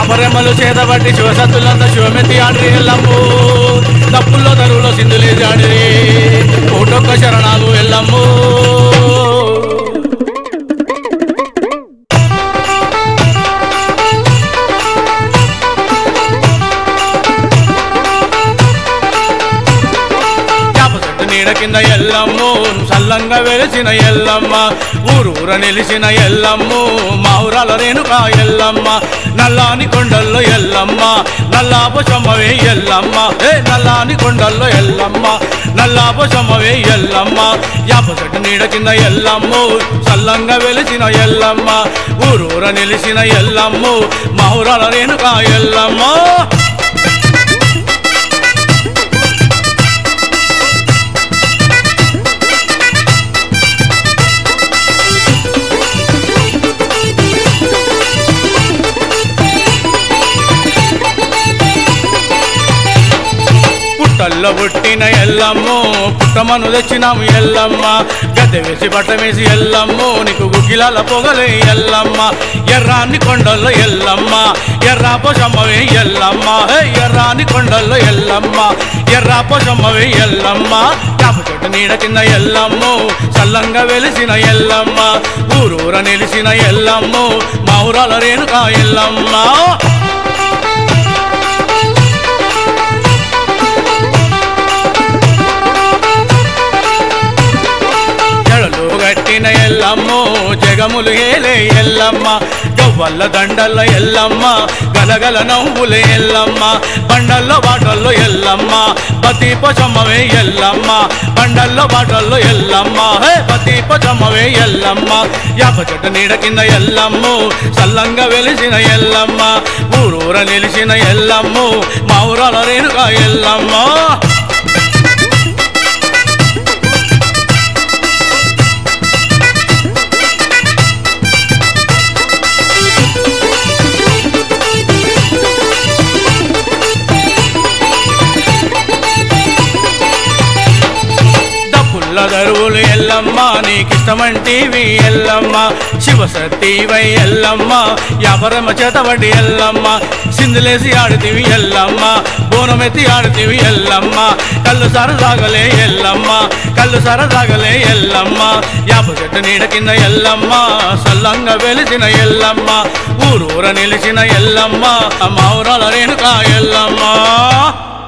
శబరిమలు చేతబట్టి శివసత్తులంతా శివమెత్తి ఆడి ఎల్లమ్ము తప్పుల్లో తరువులో సింధులేసి ఆడిరి కోటొక్క శరణాలు ఎల్లమ్ము యాప చెట్టు నీడ కింద ఎల్లమ్ము సల్లంగా వెలిసిన ఎల్లమ్మ ఊరూర నిలిచిన ఎల్లమ్ము మావురాల రేణుక ఎల్లమ్మ నల్లాని కొండల్లో ఎల్లమ్మ నల్లాపు సమ్మవే ఎల్లమ్మ ఏ నల్లాని కొండల్లో ఎల్లమ్మ నల్లాపు సమ్మవే ఎల్లమ్మ యాప చెట్టు నీడ కింద ఎల్లమ్ము సల్లంగా వెలిసిన ఎల్లమ్మ ఊరూర నిలిచిన ఎల్లమ్ము మావురాల రేణుక ఎల్లమ్మ పుట్టల్లో పుట్టిన ఎల్లమ్ము పుట్టమను తెచ్చినాము ఎల్లమ్మ గద్దె వేసి బట్ట వేసి ఎల్లమ్ము నీకు గుగ్గిలాల పొగలే ఎల్లమ్మ ఎర్రాని కొండల్లో ఎల్లమ్మ ఎర్రా పొసమ్మవే ఎల్లమ్మ హే ఎర్రాని కొండల్లో ఎల్లమ్మ ఎర్రా పొసమ్మవే ఎల్లమ్మ యాప చెట్టు నీడ కింద ఎల్లమ్ము చల్లంగా వెలిసిన ఎల్లమ్మ ఊరూర నిలిసిన ఎల్లమ్ము మా ఊరాల రేణుక ఎల్లమ్మ జడలు గట్టిన ఎల్లమ్మ జగములు ఏలే ఎల్లమ్మ గవ్వల్ల దండల్ల ఎల్లమ్మ గలగల నవ్వుల ఎల్లమ్మ బండల్లో బాటల్లో ఎల్లమ్మ పతి పొచమ్మవే ఎల్లమ్మ బండల్లో బాటల్లో ఎల్లమ్మ హే పతి పొచమ్మవే ఎల్లమ్మ యాప చెట్టు నీడ కింద ఎల్లమ్మ సల్లంగా వెలిసిన ఎల్లమ్మ ఊరూర నిలిచిన ఎల్లమ్మ మా ఊరాల రేణుగా ఎల్లమ్మ డప్పుల్ల దరువులు ఎల్లమ్మ నీకిష్టమంటివి ఎల్లమ్మ శివసతీవై ఎల్లమ్మ యాపరమ చేతబడి ఎల్లమ్మ సిందులేసి ఆడితివి ఎల్లమ్మ బోనమెత్తి ఆడితివి ఎల్లమ్మ కళ్ళు సరదాగలే ఎల్లమ్మ కళ్ళు సరదాగలే ఎల్లమ్మ యాప చెట్టు నీడ కింద ఎల్లమ్మ సల్లంగా వెలిసిన ఎల్లమ్మ ఊరూర నిలిచిన ఎల్లమ్మ మా ఊరాల రేణుక ఎల్లమ్మ